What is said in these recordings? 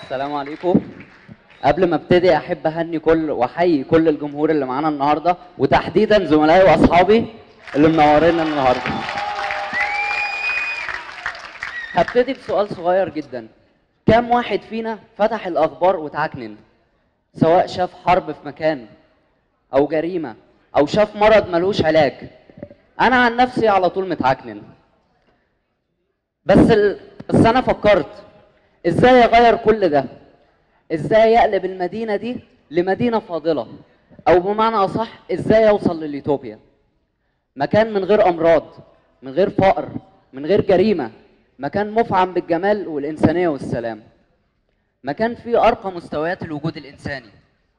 السلام عليكم قبل ما ابتدي احب اهني كل واحيي كل الجمهور اللي معانا النهارده وتحديدا زملائي واصحابي اللي منورينا النهارده هبتدي بسؤال صغير جدا كم واحد فينا فتح الاخبار وتعكنن سواء شاف حرب في مكان او جريمه او شاف مرض ملوش علاج انا عن نفسي على طول متعكنن بس ال... بس انا فكرت ازاي اغير كل ده ازاي اقلب المدينه دي لمدينه فاضله او بمعنى اصح ازاي اوصل لليوتوبيا مكان من غير امراض من غير فقر من غير جريمه مكان مفعم بالجمال والانسانيه والسلام مكان فيه ارقى مستويات الوجود الانساني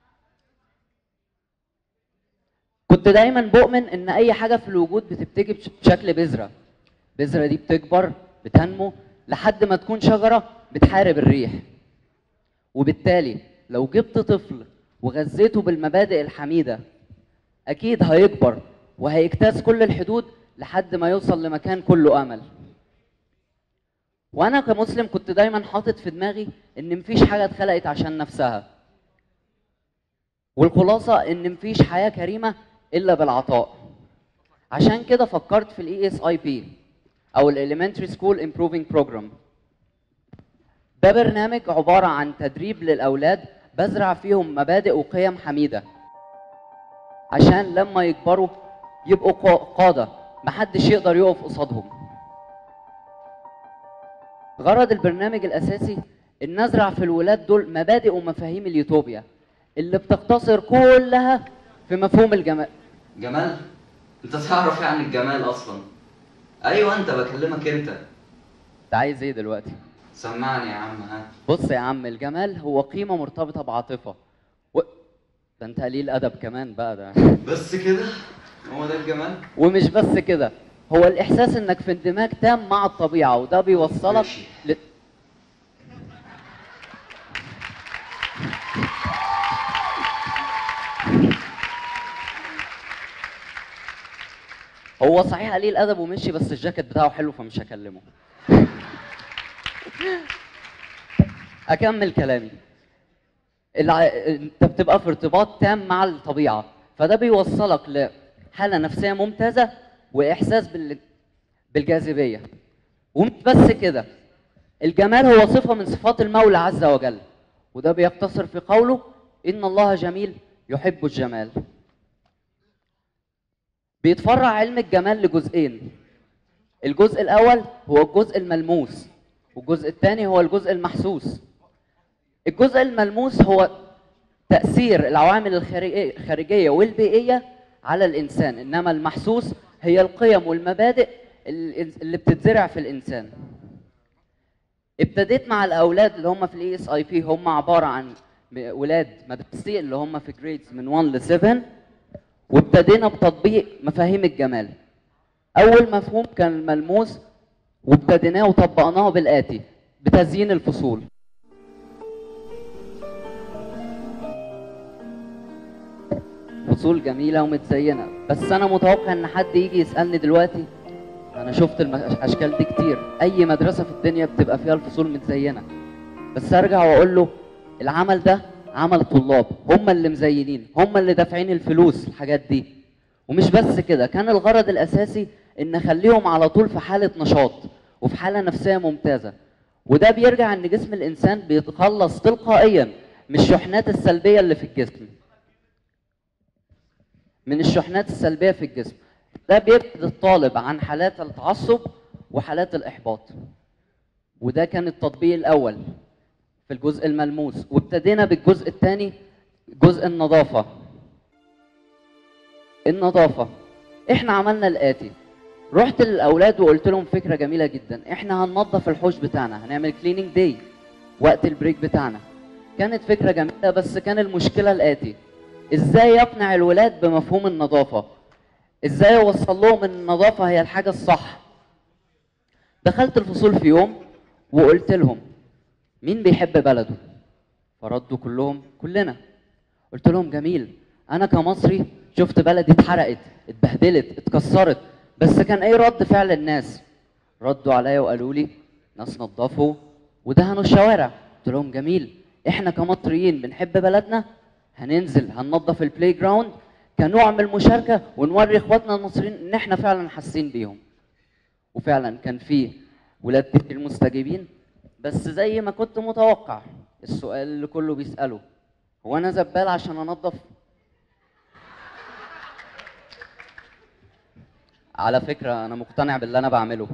كنت دايما بؤمن ان اي حاجه في الوجود بتبتدي بش- بشكل بذره البذره دي بتكبر بتنمو لحد ما تكون شجره بتحارب الريح وبالتالي لو جبت طفل وغذيته بالمبادئ الحميده اكيد هيكبر وهيجتاز كل الحدود لحد ما يوصل لمكان كله امل وانا كمسلم كنت دايما حاطط في دماغي ان مفيش حاجه اتخلقت عشان نفسها والخلاصه ان مفيش حياه كريمه الا بالعطاء عشان كده فكرت في الاي اس اي بي او الاليمنتري سكول امبروفينج بروجرام ده برنامج عباره عن تدريب للاولاد بزرع فيهم مبادئ وقيم حميده عشان لما يكبروا يبقوا قا- قاده محدش يقدر يقف قصادهم غرض البرنامج الاساسي ان نزرع في الولاد دول مبادئ ومفاهيم اليوتوبيا اللي بتختصر كلها في مفهوم الجمال جمال انت تعرف يعني الجمال اصلا ايوه انت بكلمك انت انت عايز ايه دلوقتي سمعني يا عم ها بص يا عم الجمال هو قيمه مرتبطه بعاطفه و... ده انت قليل ادب كمان بقى ده بس كده هو ده الجمال ومش بس كده هو الاحساس انك في اندماج تام مع الطبيعه وده بيوصلك ماشي. ل... هو صحيح قليل ادب ومشي بس الجاكيت بتاعه حلو فمش هكلمه اكمل كلامي الع... انت بتبقى في ارتباط تام مع الطبيعه فده بيوصلك لحاله نفسيه ممتازه واحساس بال... بالجاذبيه ومش بس كده الجمال هو صفه من صفات المولى عز وجل وده بيقتصر في قوله ان الله جميل يحب الجمال بيتفرع علم الجمال لجزئين الجزء الاول هو الجزء الملموس والجزء الثاني هو الجزء المحسوس الجزء الملموس هو تأثير العوامل الخارجية الخارجية والبيئية على الإنسان إنما المحسوس هي القيم والمبادئ اللي اللي بتتزرع في الإنسان ابتديت مع الأولاد اللي هم في الاي اس اي بي هم عبارة عن م- ولاد مدرسي اللي هم في جريدز من 1 ل 7 وابتدينا بتطبيق مفاهيم الجمال أول مفهوم كان الملموس وابتديناه وطبقناه بالآتي بتزيين الفصول فصول جميلة ومتزينة بس أنا متوقع إن حد يجي يسألني دلوقتي أنا شفت الأشكال دي كتير أي مدرسة في الدنيا بتبقى فيها الفصول متزينة بس أرجع وأقول له العمل ده عمل طلاب هم اللي مزينين هم اللي دافعين الفلوس الحاجات دي ومش بس كده كان الغرض الأساسي إن أخليهم على طول في حالة نشاط وفي حالة نفسية ممتازة وده بيرجع إن جسم الإنسان بيتخلص تلقائيا من الشحنات السلبية اللي في الجسم من الشحنات السلبيه في الجسم ده بيبعد الطالب عن حالات التعصب وحالات الاحباط وده كان التطبيق الاول في الجزء الملموس وابتدينا بالجزء الثاني جزء النظافه النظافه احنا عملنا الاتي رحت للاولاد وقلت لهم فكره جميله جدا احنا هننظف الحوش بتاعنا هنعمل كليننج داي وقت البريك بتاعنا كانت فكره جميله بس كان المشكله الاتي ازاي يقنع الولاد بمفهوم النظافه ازاي اوصل لهم ان النظافه هي الحاجه الصح دخلت الفصول في يوم وقلت لهم مين بيحب بلده فردوا كلهم كلنا قلت لهم جميل انا كمصري شفت بلدي اتحرقت اتبهدلت اتكسرت بس كان ايه رد فعل الناس ردوا عليا وقالوا لي ناس نظفوا ودهنوا الشوارع قلت لهم جميل احنا كمصريين بنحب بلدنا هننزل هننظف البلاي جراوند كنوع من المشاركه ونوري اخواتنا المصريين ان احنا فعلا حاسين بيهم وفعلا كان في ولاد كتير مستجيبين بس زي ما كنت متوقع السؤال اللي كله بيساله هو انا زبال عشان انظف على فكره انا مقتنع باللي انا بعمله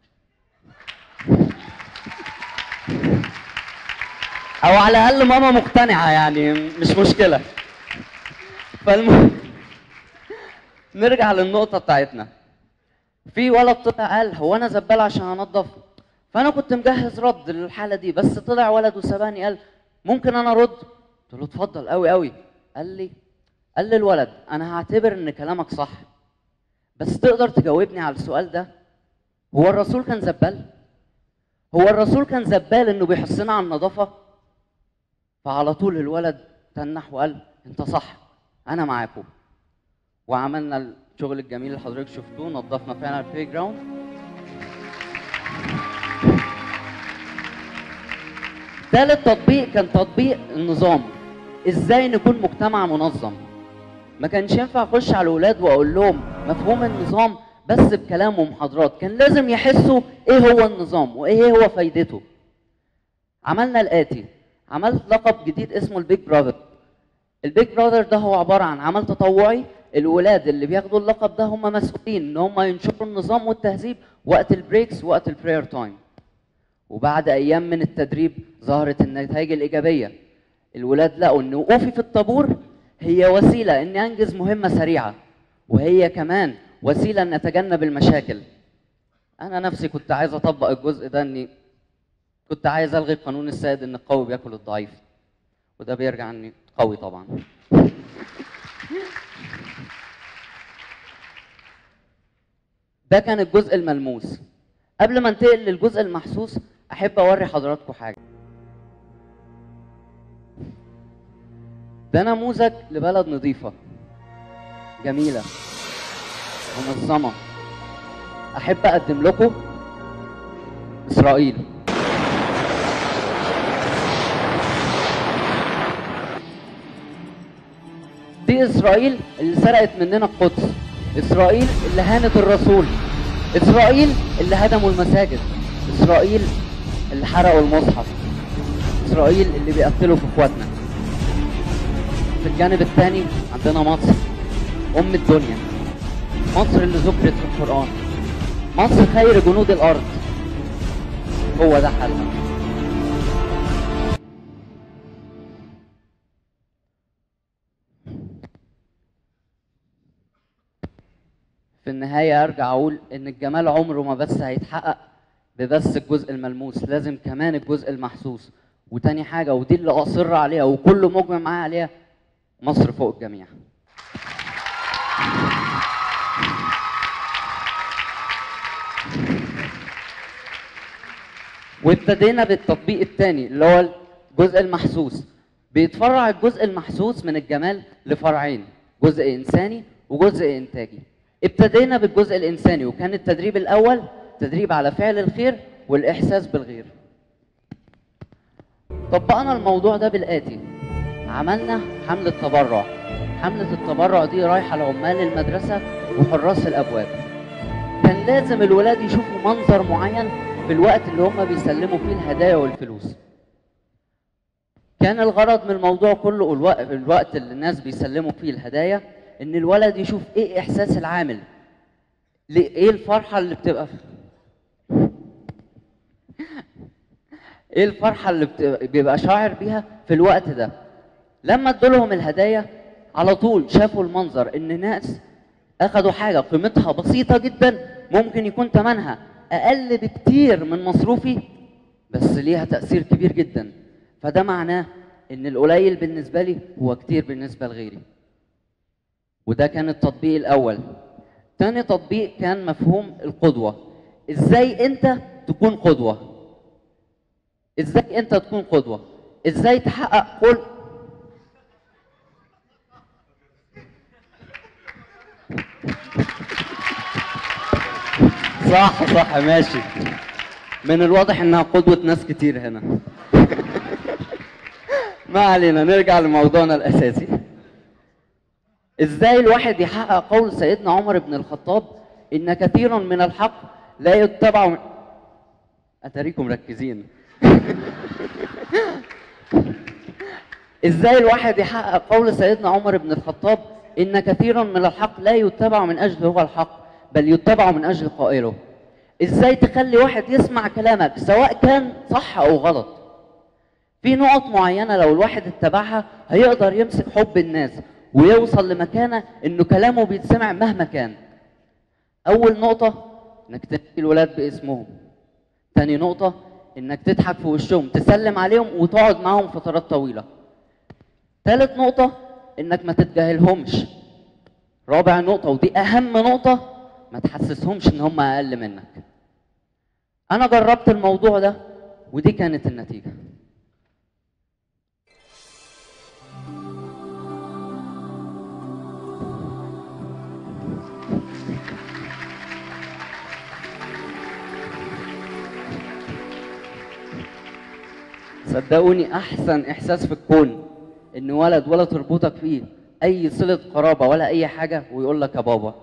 او على الاقل ماما مقتنعه يعني مش مشكله فالم... نرجع للنقطه بتاعتنا في ولد طلع قال هو انا زبال عشان انضف فانا كنت مجهز رد للحاله دي بس طلع ولد وسباني قال ممكن انا ارد قلت له اتفضل قوي قوي قال لي قال لي الولد انا هعتبر ان كلامك صح بس تقدر تجاوبني على السؤال ده هو الرسول كان زبال هو الرسول كان زبال انه بيحثنا على النظافه فعلى طول الولد تنح وقال انت صح انا معاكم وعملنا الشغل الجميل اللي حضرتك شفتوه نظفنا فعلا البلاي جراوند ثالث تطبيق كان تطبيق النظام ازاي نكون مجتمع منظم ما كانش ينفع اخش على الاولاد واقول لهم مفهوم النظام بس بكلام ومحاضرات كان لازم يحسوا ايه هو النظام وايه هو فايدته عملنا الاتي عملت لقب جديد اسمه البيج براذر البيج براذر ده هو عباره عن عمل تطوعي الولاد اللي بياخدوا اللقب ده هم مسؤولين ان هم ينشروا النظام والتهذيب وقت البريكس وقت البراير تايم وبعد ايام من التدريب ظهرت النتائج الايجابيه الولاد لقوا ان وقوفي في الطابور هي وسيله اني انجز مهمه سريعه وهي كمان وسيله ان اتجنب المشاكل انا نفسي كنت عايز اطبق الجزء ده اني كنت عايز الغي قانون السائد ان القوي بياكل الضعيف وده بيرجع اني قوي طبعا ده كان الجزء الملموس قبل ما انتقل للجزء المحسوس احب اوري حضراتكم حاجه ده نموذج لبلد نظيفه جميله منظمه احب اقدم لكم اسرائيل دي اسرائيل اللي سرقت مننا القدس اسرائيل اللي هانت الرسول اسرائيل اللي هدموا المساجد اسرائيل اللي حرقوا المصحف اسرائيل اللي بيقتلوا في اخواتنا في الجانب الثاني عندنا مصر ام الدنيا مصر اللي ذكرت في القران مصر خير جنود الارض هو ده حلها في النهاية أرجع أقول إن الجمال عمره ما بس هيتحقق ببس الجزء الملموس لازم كمان الجزء المحسوس وتاني حاجة ودي اللي أصر عليها وكله مجمع معايا عليها مصر فوق الجميع وابتدينا بالتطبيق الثاني اللي هو الجزء المحسوس بيتفرع الجزء المحسوس من الجمال لفرعين جزء انساني وجزء انتاجي ابتدينا بالجزء الانساني وكان التدريب الاول تدريب على فعل الخير والاحساس بالغير طبقنا الموضوع ده بالاتي عملنا حمله تبرع حمله التبرع دي رايحه لعمال المدرسه وحراس الابواب كان لازم الولاد يشوفوا منظر معين في الوقت اللي هم بيسلموا فيه الهدايا والفلوس كان الغرض من الموضوع كله الوقت, الوقت اللي الناس بيسلموا فيه الهدايا ان الولد يشوف ايه احساس العامل ايه الفرحه اللي بتبقى في ايه الفرحه اللي بت- بيبقى شاعر بيها في الوقت ده لما ادولهم الهدايا على طول شافوا المنظر ان ناس اخدوا حاجه قيمتها بسيطه جدا ممكن يكون ثمنها اقل بكتير من مصروفي بس ليها تاثير كبير جدا فده معناه ان القليل بالنسبه لي هو كتير بالنسبه لغيري وده كان التطبيق الاول تاني تطبيق كان مفهوم القدوه ازاي انت تكون قدوه ازاي انت تكون قدوه ازاي تحقق كل صح صح ماشي من الواضح انها قدوه ناس كتير هنا ما علينا نرجع لموضوعنا الاساسي ازاي الواحد يحقق قول سيدنا عمر بن الخطاب ان كثير من الحق لا يتبع من... اتاريكم مركزين ازاي الواحد يحقق قول سيدنا عمر بن الخطاب ان كثيرا من الحق لا يتبع من اجل هو الحق بل يتبع من اجل قائله ازاي تخلي واحد يسمع كلامك سواء كان صح او غلط في نقط معينة لو الواحد اتبعها هيقدر يمسك حب الناس ويوصل لمكانة انه كلامه بيتسمع مهما كان اول نقطة انك تنادي الولاد باسمهم تاني نقطة انك تضحك في وشهم تسلم عليهم وتقعد معاهم فترات طويلة تالت نقطة انك ما تتجاهلهمش رابع نقطة ودي اهم نقطة ما تحسسهمش ان هم اقل منك انا جربت الموضوع ده ودي كانت النتيجة صدقوني احسن احساس في الكون ان ولد ولا تربطك فيه اي صله قرابه ولا اي حاجه ويقول لك يا بابا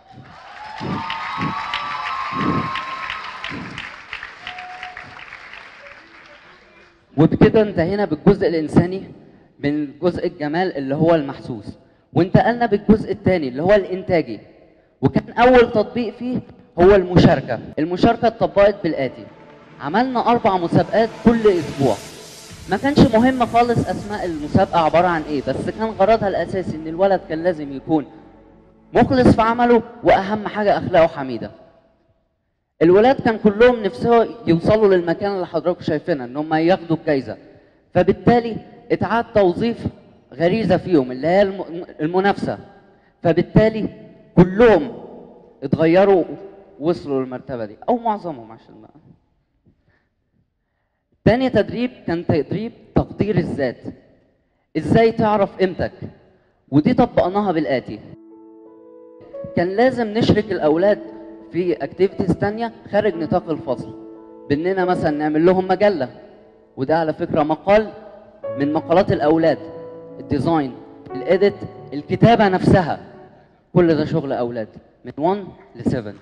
وبكده انتهينا بالجزء الانساني من جزء الجمال اللي هو المحسوس وانتقلنا بالجزء الثاني اللي هو الانتاجي وكان اول تطبيق فيه هو المشاركه المشاركه اتطبقت بالاتي عملنا اربع مسابقات كل اسبوع ما كانش مهم خالص اسماء المسابقه عباره عن ايه بس كان غرضها الاساسي ان الولد كان لازم يكون مخلص في عمله واهم حاجه اخلاقه حميده الولاد كان كلهم نفسهم يوصلوا للمكان اللي حضراتكم شايفينها ان هم ياخدوا الجايزه فبالتالي اتعاد توظيف غريزه فيهم اللي هي الم- المنافسه فبالتالي كلهم اتغيروا وصلوا للمرتبه دي او معظمهم عشان ما تاني تدريب كان تدريب تقدير الذات ازاي تعرف قيمتك ودي طبقناها بالاتي كان لازم نشرك الاولاد في اكتيفيتيز تانية خارج نطاق الفصل باننا مثلا نعمل لهم مجله وده على فكره مقال من مقالات الاولاد الديزاين الاديت الكتابه نفسها كل ده شغل اولاد من 1 ل 7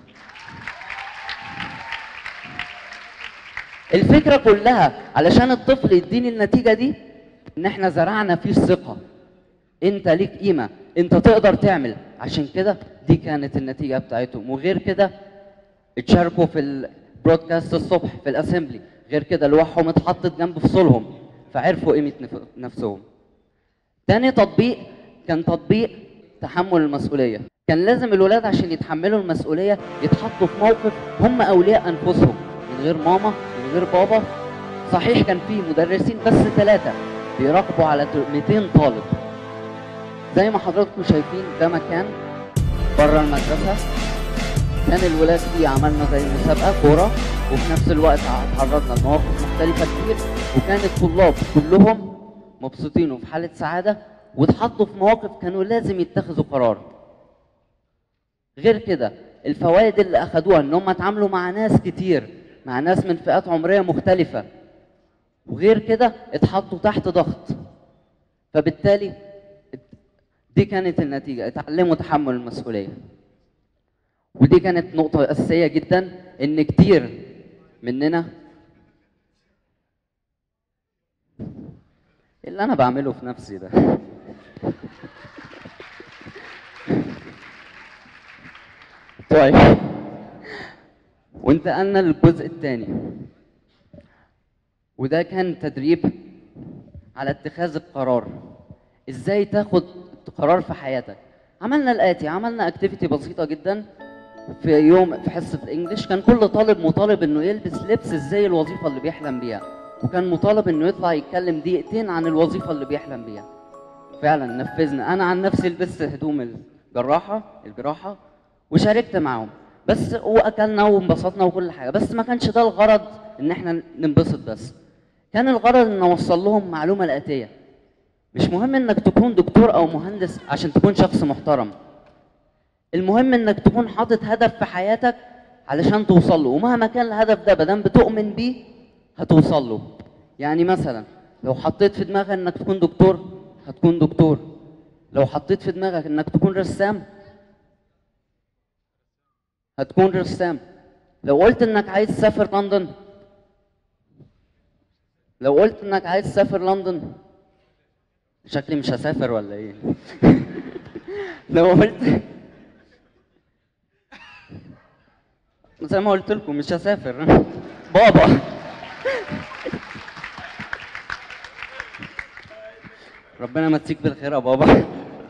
الفكره كلها علشان الطفل يديني النتيجه دي ان احنا زرعنا فيه الثقه انت ليك قيمه انت تقدر تعمل عشان كده دي كانت النتيجه بتاعتهم وغير كده اتشاركوا في البرودكاست الصبح في الاسمبلي غير كده لوحهم اتحطت جنب فصولهم فعرفوا قيمه نف- نفسهم تاني تطبيق كان تطبيق تحمل المسؤوليه كان لازم الولاد عشان يتحملوا المسؤوليه يتحطوا في موقف هم اولياء انفسهم من غير ماما من غير بابا صحيح كان في مدرسين بس ثلاثه بيراقبوا على 200 طالب زي ما حضراتكم شايفين ده مكان بره المدرسه كان الولاد فيه عملنا زي مسابقه كوره وفي نفس الوقت تعرضنا لمواقف مختلفه كتير وكان الطلاب كلهم مبسوطين وفي حاله سعاده واتحطوا في مواقف كانوا لازم يتخذوا قرار غير كده الفوائد اللي اخدوها ان هم اتعاملوا مع ناس كتير مع ناس من فئات عمريه مختلفه وغير كده اتحطوا تحت ضغط فبالتالي دي كانت النتيجه اتعلموا تحمل المسؤوليه ودي كانت نقطه اساسيه جدا ان كتير مننا إيه اللي انا بعمله في نفسي ده طيب وانتقلنا للجزء الثاني وده كان تدريب على اتخاذ القرار ازاي تاخد قرار في حياتك عملنا الاتي عملنا اكتيفيتي بسيطه جدا في يوم في حصه الانجليش كان كل طالب مطالب انه يلبس لبس زي الوظيفه اللي بيحلم بيها وكان مطالب انه يطلع يتكلم دقيقتين عن الوظيفه اللي بيحلم بيها فعلا نفذنا انا عن نفسي لبست هدوم الجراحه الجراحه وشاركت معاهم بس واكلنا وانبسطنا وكل حاجه بس ما كانش ده الغرض ان احنا ننبسط بس كان الغرض ان نوصل لهم معلومه الاتيه مش مهم انك تكون دكتور او مهندس عشان تكون شخص محترم المهم انك تكون حاطط هدف في حياتك علشان توصل له ومهما كان الهدف ده مادام بتؤمن بيه هتوصل له يعني مثلا لو حطيت في دماغك انك تكون دكتور هتكون دكتور لو حطيت في دماغك انك تكون رسام هتكون رسام لو قلت انك عايز تسافر لندن لو قلت انك عايز تسافر لندن شكلي مش هسافر ولا ايه لو قلت زي ما قلت لكم مش هسافر بابا ربنا يمسيك بالخير يا بابا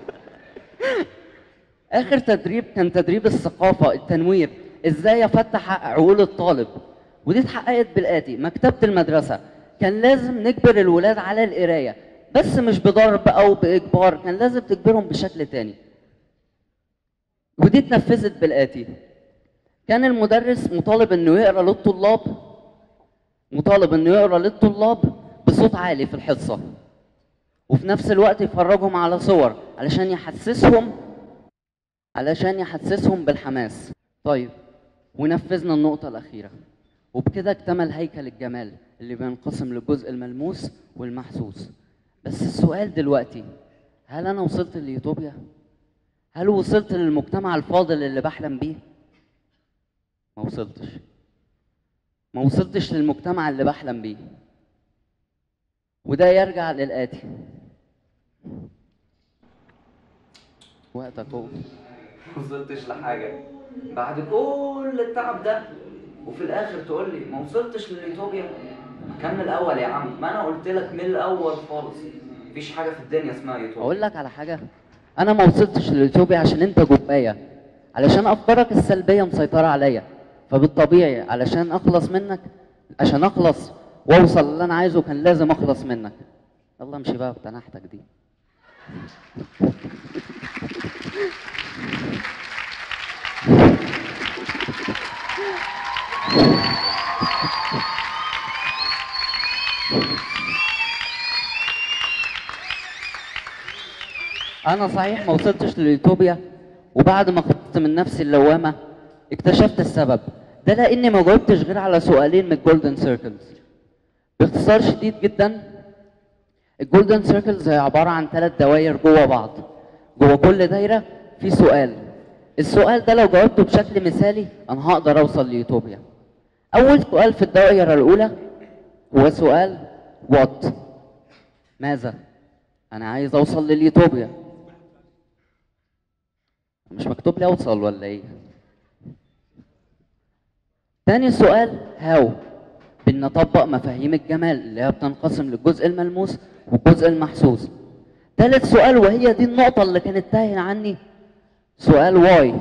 اخر تدريب كان تدريب الثقافه التنوير ازاي افتح عقول الطالب ودي اتحققت بالاتي مكتبه المدرسه كان لازم نجبر الولاد على القرايه بس مش بضرب او باجبار كان لازم تجبرهم بشكل تاني ودي اتنفذت بالاتي كان المدرس مطالب انه يقرا للطلاب مطالب انه يقرا للطلاب بصوت عالي في الحصه وفي نفس الوقت يفرجهم على صور علشان يحسسهم علشان يحسسهم بالحماس طيب ونفذنا النقطة الأخيرة وبكده اكتمل هيكل الجمال اللي بينقسم للجزء الملموس والمحسوس بس السؤال دلوقتي هل أنا وصلت ليوتوبيا؟ هل وصلت للمجتمع الفاضل اللي بحلم بيه؟ ما وصلتش ما وصلتش للمجتمع اللي بحلم بيه وده يرجع للآتي وقتك اهو ما وصلتش لحاجه بعد كل التعب ده وفي الاخر تقول لي ما وصلتش لليوتوبيا كمل الاول يا عم ما انا قلت لك من الاول خالص مفيش حاجه في الدنيا اسمها يوتوبيا اقول لك على حاجه انا ما وصلتش لليوتوبيا عشان انت جوايا علشان افكارك السلبيه مسيطره عليا فبالطبيعي علشان اخلص منك عشان اخلص واوصل اللي انا عايزه كان لازم اخلص منك يلا امشي بقى بتنحتك دي انا صحيح ما وصلتش لليوتوبيا وبعد ما خرجت من نفسي اللوامه اكتشفت السبب ده لاني ما جاوبتش غير على سؤالين من الجولدن سيركلز باختصار شديد جدا الجولدن سيركلز هي عباره عن ثلاث دوائر جوه بعض جوه كل دايره في سؤال السؤال ده لو جاوبته بشكل مثالي انا هقدر اوصل ليوتوبيا اول سؤال في الدائره الاولى هو سؤال وات ماذا انا عايز اوصل لليوتوبيا مش مكتوب لي اوصل ولا ايه تاني سؤال هاو بنطبق مفاهيم الجمال اللي هي بتنقسم للجزء الملموس والجزء المحسوس تالت سؤال وهي دي النقطة اللي كانت تاهية عني سؤال واي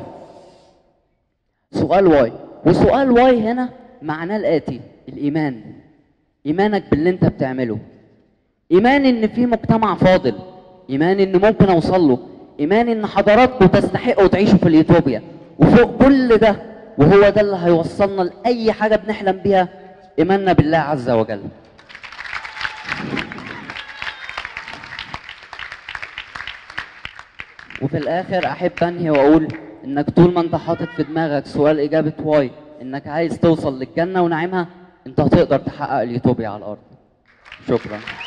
سؤال واي وسؤال واي هنا معناه الآتي الإيمان إيمانك باللي أنت بتعمله إيمان إن في مجتمع فاضل إيمان إن ممكن أوصل له إيمان إن حضراتكم تستحقوا تعيشوا في اليوتوبيا وفوق كل ده وهو ده اللي هيوصلنا لأي حاجة بنحلم بيها إيماننا بالله عز وجل وفي الآخر أحب أنهي وأقول إنك طول ما أنت حاطط في دماغك سؤال إجابة واي إنك عايز توصل للجنة ونعيمها أنت هتقدر تحقق اليوتوبيا على الأرض شكرا